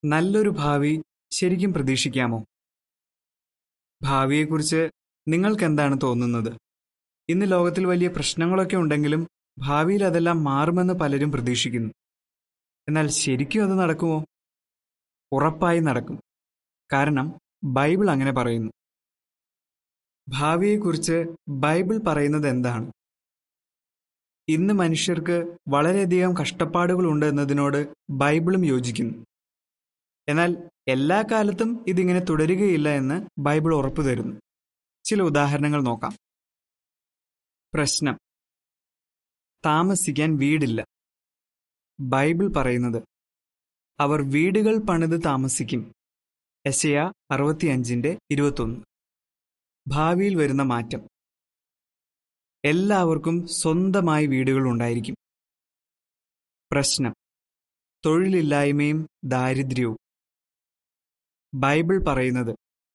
നല്ലൊരു ഭാവി ശരിക്കും പ്രതീക്ഷിക്കാമോ ഭാവിയെക്കുറിച്ച് നിങ്ങൾക്കെന്താണ് തോന്നുന്നത് ഇന്ന് ലോകത്തിൽ വലിയ പ്രശ്നങ്ങളൊക്കെ ഉണ്ടെങ്കിലും ഭാവിയിൽ അതെല്ലാം മാറുമെന്ന് പലരും പ്രതീക്ഷിക്കുന്നു എന്നാൽ ശരിക്കും അത് നടക്കുമോ ഉറപ്പായി നടക്കും കാരണം ബൈബിൾ അങ്ങനെ പറയുന്നു ഭാവിയെക്കുറിച്ച് ബൈബിൾ പറയുന്നത് എന്താണ് ഇന്ന് മനുഷ്യർക്ക് വളരെയധികം കഷ്ടപ്പാടുകളുണ്ട് എന്നതിനോട് ബൈബിളും യോജിക്കുന്നു എന്നാൽ എല്ലാ കാലത്തും ഇതിങ്ങനെ തുടരുകയില്ല എന്ന് ബൈബിൾ ഉറപ്പു തരുന്നു ചില ഉദാഹരണങ്ങൾ നോക്കാം പ്രശ്നം താമസിക്കാൻ വീടില്ല ബൈബിൾ പറയുന്നത് അവർ വീടുകൾ പണിത് താമസിക്കും എസയ അറുപത്തിയഞ്ചിന്റെ ഇരുപത്തൊന്ന് ഭാവിയിൽ വരുന്ന മാറ്റം എല്ലാവർക്കും സ്വന്തമായി വീടുകൾ ഉണ്ടായിരിക്കും പ്രശ്നം തൊഴിലില്ലായ്മയും ദാരിദ്ര്യവും ബൈബിൾ പറയുന്നത്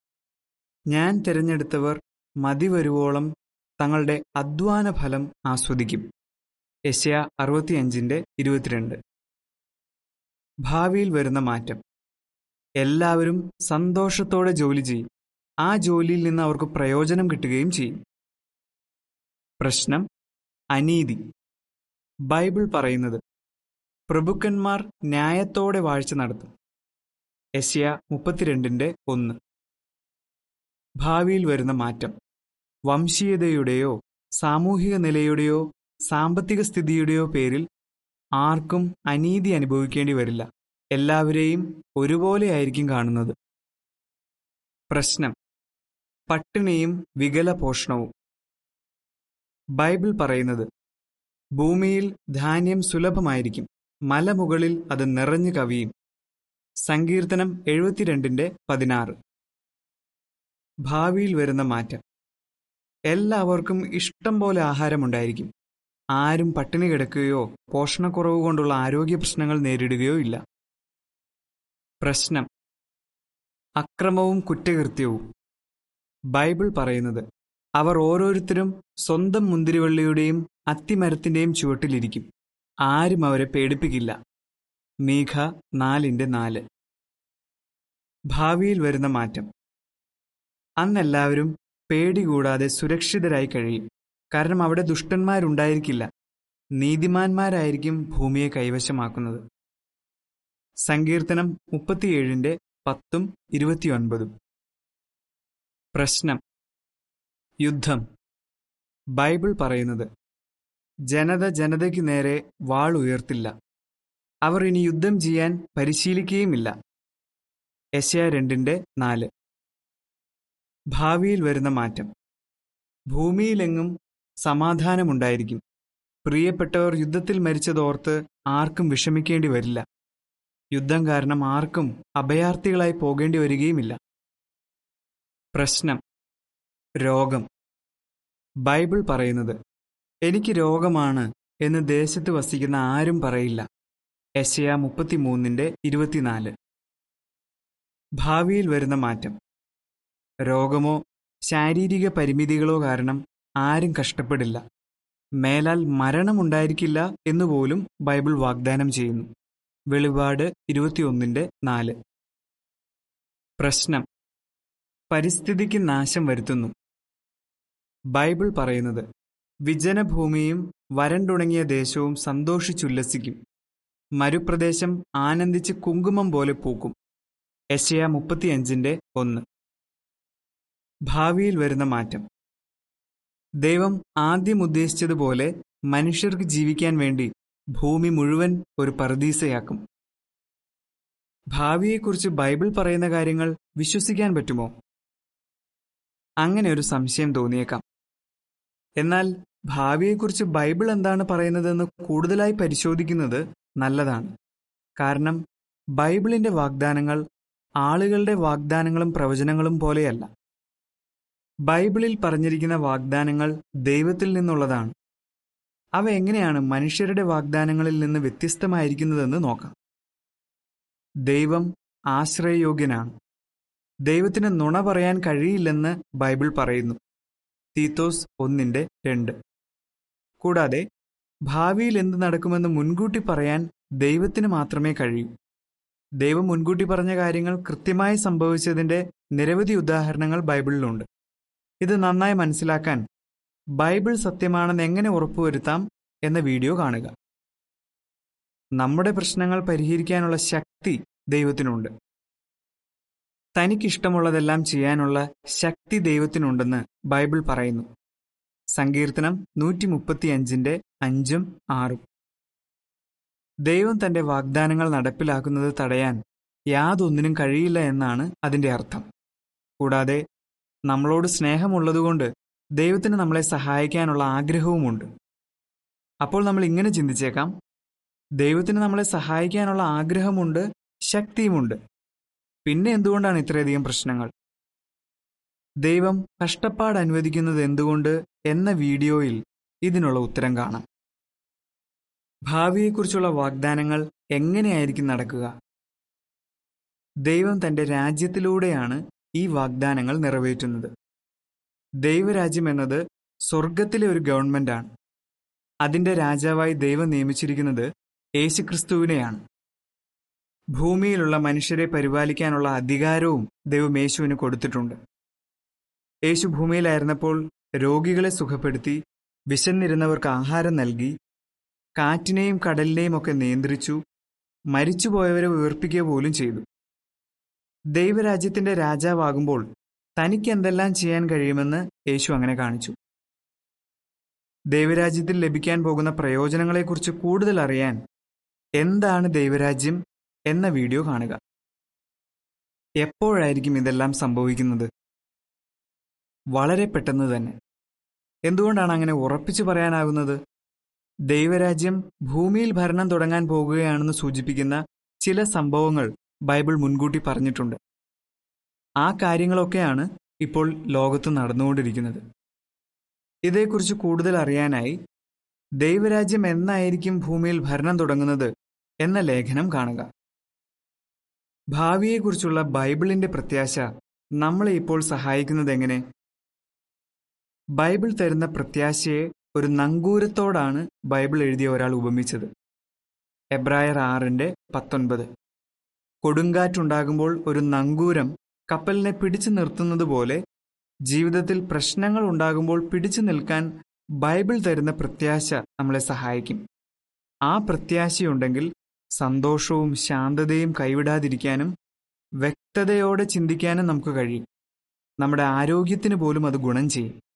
ഞാൻ തിരഞ്ഞെടുത്തവർ മതിവരുവോളം തങ്ങളുടെ അധ്വാന ഫലം ആസ്വദിക്കും യശയ അറുപത്തിയഞ്ചിന്റെ ഇരുപത്തിരണ്ട് ഭാവിയിൽ വരുന്ന മാറ്റം എല്ലാവരും സന്തോഷത്തോടെ ജോലി ചെയ്യും ആ ജോലിയിൽ നിന്ന് അവർക്ക് പ്രയോജനം കിട്ടുകയും ചെയ്യും പ്രശ്നം അനീതി ബൈബിൾ പറയുന്നത് പ്രഭുക്കന്മാർ ന്യായത്തോടെ വാഴ്ച നടത്തും എസ്യ മുപ്പത്തിരണ്ടിന്റെ ഒന്ന് ഭാവിയിൽ വരുന്ന മാറ്റം വംശീയതയുടെയോ സാമൂഹിക നിലയുടെയോ സാമ്പത്തിക സ്ഥിതിയുടെയോ പേരിൽ ആർക്കും അനീതി അനുഭവിക്കേണ്ടി വരില്ല എല്ലാവരെയും ഒരുപോലെയായിരിക്കും കാണുന്നത് പ്രശ്നം പട്ടിണിയും വികലപോഷണവും ബൈബിൾ പറയുന്നത് ഭൂമിയിൽ ധാന്യം സുലഭമായിരിക്കും മലമുകളിൽ അത് നിറഞ്ഞു കവിയും സങ്കീർത്തനം എഴുപത്തിരണ്ടിന്റെ പതിനാറ് ഭാവിയിൽ വരുന്ന മാറ്റം എല്ലാവർക്കും ഇഷ്ടം പോലെ ആഹാരമുണ്ടായിരിക്കും ആരും പട്ടിണി കിടക്കുകയോ പോഷണക്കുറവ് കൊണ്ടുള്ള ആരോഗ്യ പ്രശ്നങ്ങൾ നേരിടുകയോ ഇല്ല പ്രശ്നം അക്രമവും കുറ്റകൃത്യവും ബൈബിൾ പറയുന്നത് അവർ ഓരോരുത്തരും സ്വന്തം മുന്തിരിവള്ളിയുടെയും അത്തിമരത്തിന്റെയും ചുവട്ടിലിരിക്കും ആരും അവരെ പേടിപ്പിക്കില്ല മീഖ നാലിന്റെ നാല് ഭാവിയിൽ വരുന്ന മാറ്റം അന്നെല്ലാവരും പേടി കൂടാതെ സുരക്ഷിതരായി കഴിയും കാരണം അവിടെ ദുഷ്ടന്മാരുണ്ടായിരിക്കില്ല നീതിമാന്മാരായിരിക്കും ഭൂമിയെ കൈവശമാക്കുന്നത് സങ്കീർത്തനം മുപ്പത്തിയേഴിന്റെ പത്തും ഇരുപത്തിയൊൻപതും പ്രശ്നം യുദ്ധം ബൈബിൾ പറയുന്നത് ജനത ജനതയ്ക്ക് നേരെ വാൾ ഉയർത്തില്ല അവർ ഇനി യുദ്ധം ചെയ്യാൻ പരിശീലിക്കുകയുമില്ല എസ്യ രണ്ടിന്റെ നാല് ഭാവിയിൽ വരുന്ന മാറ്റം ഭൂമിയിലെങ്ങും സമാധാനമുണ്ടായിരിക്കും പ്രിയപ്പെട്ടവർ യുദ്ധത്തിൽ മരിച്ചതോർത്ത് ആർക്കും വിഷമിക്കേണ്ടി വരില്ല യുദ്ധം കാരണം ആർക്കും അഭയാർത്ഥികളായി പോകേണ്ടി വരികയുമില്ല പ്രശ്നം രോഗം ബൈബിൾ പറയുന്നത് എനിക്ക് രോഗമാണ് എന്ന് ദേശത്ത് വസിക്കുന്ന ആരും പറയില്ല എസയ മുപ്പത്തിമൂന്നിന്റെ ഇരുപത്തിനാല് ഭാവിയിൽ വരുന്ന മാറ്റം രോഗമോ ശാരീരിക പരിമിതികളോ കാരണം ആരും കഷ്ടപ്പെടില്ല മേലാൽ മരണമുണ്ടായിരിക്കില്ല എന്നുപോലും ബൈബിൾ വാഗ്ദാനം ചെയ്യുന്നു വെളിപാട് ഇരുപത്തിയൊന്നിന്റെ നാല് പ്രശ്നം പരിസ്ഥിതിക്ക് നാശം വരുത്തുന്നു ബൈബിൾ പറയുന്നത് വിജനഭൂമിയും വരണ്ടുണങ്ങിയ ദേശവും സന്തോഷിച്ചുല്ലസിക്കും മരുപ്രദേശം ആനന്ദിച്ച് കുങ്കുമം പോലെ പൂക്കും എശയ മുപ്പത്തിയഞ്ചിന്റെ ഒന്ന് ഭാവിയിൽ വരുന്ന മാറ്റം ദൈവം ആദ്യം ഉദ്ദേശിച്ചതുപോലെ മനുഷ്യർക്ക് ജീവിക്കാൻ വേണ്ടി ഭൂമി മുഴുവൻ ഒരു പർദീസയാക്കും ഭാവിയെക്കുറിച്ച് ബൈബിൾ പറയുന്ന കാര്യങ്ങൾ വിശ്വസിക്കാൻ പറ്റുമോ അങ്ങനെ ഒരു സംശയം തോന്നിയേക്കാം എന്നാൽ ഭാവിയെക്കുറിച്ച് ബൈബിൾ എന്താണ് പറയുന്നതെന്ന് കൂടുതലായി പരിശോധിക്കുന്നത് നല്ലതാണ് കാരണം ബൈബിളിന്റെ വാഗ്ദാനങ്ങൾ ആളുകളുടെ വാഗ്ദാനങ്ങളും പ്രവചനങ്ങളും പോലെയല്ല ബൈബിളിൽ പറഞ്ഞിരിക്കുന്ന വാഗ്ദാനങ്ങൾ ദൈവത്തിൽ നിന്നുള്ളതാണ് അവ എങ്ങനെയാണ് മനുഷ്യരുടെ വാഗ്ദാനങ്ങളിൽ നിന്ന് വ്യത്യസ്തമായിരിക്കുന്നതെന്ന് നോക്കാം ദൈവം ആശ്രയയോഗ്യനാണ് ദൈവത്തിന് നുണ പറയാൻ കഴിയില്ലെന്ന് ബൈബിൾ പറയുന്നു തീത്തോസ് ഒന്നിന്റെ രണ്ട് കൂടാതെ ഭാവിയിൽ എന്ത് നടക്കുമെന്ന് മുൻകൂട്ടി പറയാൻ ദൈവത്തിന് മാത്രമേ കഴിയൂ ദൈവം മുൻകൂട്ടി പറഞ്ഞ കാര്യങ്ങൾ കൃത്യമായി സംഭവിച്ചതിന്റെ നിരവധി ഉദാഹരണങ്ങൾ ബൈബിളിലുണ്ട് ഇത് നന്നായി മനസ്സിലാക്കാൻ ബൈബിൾ സത്യമാണെന്ന് എങ്ങനെ ഉറപ്പുവരുത്താം എന്ന വീഡിയോ കാണുക നമ്മുടെ പ്രശ്നങ്ങൾ പരിഹരിക്കാനുള്ള ശക്തി ദൈവത്തിനുണ്ട് തനിക്കിഷ്ടമുള്ളതെല്ലാം ചെയ്യാനുള്ള ശക്തി ദൈവത്തിനുണ്ടെന്ന് ബൈബിൾ പറയുന്നു സങ്കീർത്തനം നൂറ്റി മുപ്പത്തിയഞ്ചിന്റെ അഞ്ചും ആറും ദൈവം തന്റെ വാഗ്ദാനങ്ങൾ നടപ്പിലാക്കുന്നത് തടയാൻ യാതൊന്നിനും കഴിയില്ല എന്നാണ് അതിന്റെ അർത്ഥം കൂടാതെ നമ്മളോട് സ്നേഹമുള്ളതുകൊണ്ട് ദൈവത്തിന് നമ്മളെ സഹായിക്കാനുള്ള ആഗ്രഹവുമുണ്ട് അപ്പോൾ നമ്മൾ ഇങ്ങനെ ചിന്തിച്ചേക്കാം ദൈവത്തിന് നമ്മളെ സഹായിക്കാനുള്ള ആഗ്രഹമുണ്ട് ശക്തിയുമുണ്ട് പിന്നെ എന്തുകൊണ്ടാണ് ഇത്രയധികം പ്രശ്നങ്ങൾ ദൈവം കഷ്ടപ്പാട് അനുവദിക്കുന്നത് എന്തുകൊണ്ട് എന്ന വീഡിയോയിൽ ഇതിനുള്ള ഉത്തരം കാണാം ഭാവിയെക്കുറിച്ചുള്ള വാഗ്ദാനങ്ങൾ എങ്ങനെയായിരിക്കും നടക്കുക ദൈവം തന്റെ രാജ്യത്തിലൂടെയാണ് ഈ വാഗ്ദാനങ്ങൾ നിറവേറ്റുന്നത് ദൈവരാജ്യം എന്നത് സ്വർഗത്തിലെ ഒരു ഗവൺമെന്റാണ് അതിന്റെ രാജാവായി ദൈവം നിയമിച്ചിരിക്കുന്നത് യേശുക്രിസ്തുവിനെയാണ് ഭൂമിയിലുള്ള മനുഷ്യരെ പരിപാലിക്കാനുള്ള അധികാരവും ദൈവം യേശുവിന് കൊടുത്തിട്ടുണ്ട് യേശു ഭൂമിയിലായിരുന്നപ്പോൾ രോഗികളെ സുഖപ്പെടുത്തി വിശന്നിരുന്നവർക്ക് ആഹാരം നൽകി കാറ്റിനെയും കടലിനെയും ഒക്കെ നിയന്ത്രിച്ചു മരിച്ചുപോയവരെ ഉയർപ്പിക്കുക പോലും ചെയ്തു ദൈവരാജ്യത്തിന്റെ രാജാവാകുമ്പോൾ തനിക്ക് എന്തെല്ലാം ചെയ്യാൻ കഴിയുമെന്ന് യേശു അങ്ങനെ കാണിച്ചു ദൈവരാജ്യത്തിൽ ലഭിക്കാൻ പോകുന്ന പ്രയോജനങ്ങളെക്കുറിച്ച് കൂടുതൽ അറിയാൻ എന്താണ് ദൈവരാജ്യം എന്ന വീഡിയോ കാണുക എപ്പോഴായിരിക്കും ഇതെല്ലാം സംഭവിക്കുന്നത് വളരെ പെട്ടെന്ന് തന്നെ എന്തുകൊണ്ടാണ് അങ്ങനെ ഉറപ്പിച്ചു പറയാനാകുന്നത് ദൈവരാജ്യം ഭൂമിയിൽ ഭരണം തുടങ്ങാൻ പോകുകയാണെന്ന് സൂചിപ്പിക്കുന്ന ചില സംഭവങ്ങൾ ബൈബിൾ മുൻകൂട്ടി പറഞ്ഞിട്ടുണ്ട് ആ കാര്യങ്ങളൊക്കെയാണ് ഇപ്പോൾ ലോകത്ത് നടന്നുകൊണ്ടിരിക്കുന്നത് ഇതേക്കുറിച്ച് കൂടുതൽ അറിയാനായി ദൈവരാജ്യം എന്നായിരിക്കും ഭൂമിയിൽ ഭരണം തുടങ്ങുന്നത് എന്ന ലേഖനം കാണുക ഭാവിയെക്കുറിച്ചുള്ള ബൈബിളിന്റെ പ്രത്യാശ നമ്മളെ ഇപ്പോൾ സഹായിക്കുന്നത് എങ്ങനെ ബൈബിൾ തരുന്ന പ്രത്യാശയെ ഒരു നങ്കൂരത്തോടാണ് ബൈബിൾ എഴുതിയ ഒരാൾ ഉപമിച്ചത് എബ്രായർ ആറിന്റെ പത്തൊൻപത് കൊടുങ്കാറ്റുണ്ടാകുമ്പോൾ ഒരു നങ്കൂരം കപ്പലിനെ പിടിച്ചു നിർത്തുന്നത് പോലെ ജീവിതത്തിൽ പ്രശ്നങ്ങൾ ഉണ്ടാകുമ്പോൾ പിടിച്ചു നിൽക്കാൻ ബൈബിൾ തരുന്ന പ്രത്യാശ നമ്മളെ സഹായിക്കും ആ പ്രത്യാശയുണ്ടെങ്കിൽ സന്തോഷവും ശാന്തതയും കൈവിടാതിരിക്കാനും വ്യക്തതയോടെ ചിന്തിക്കാനും നമുക്ക് കഴിയും നമ്മുടെ ആരോഗ്യത്തിന് പോലും അത് ഗുണം ചെയ്യും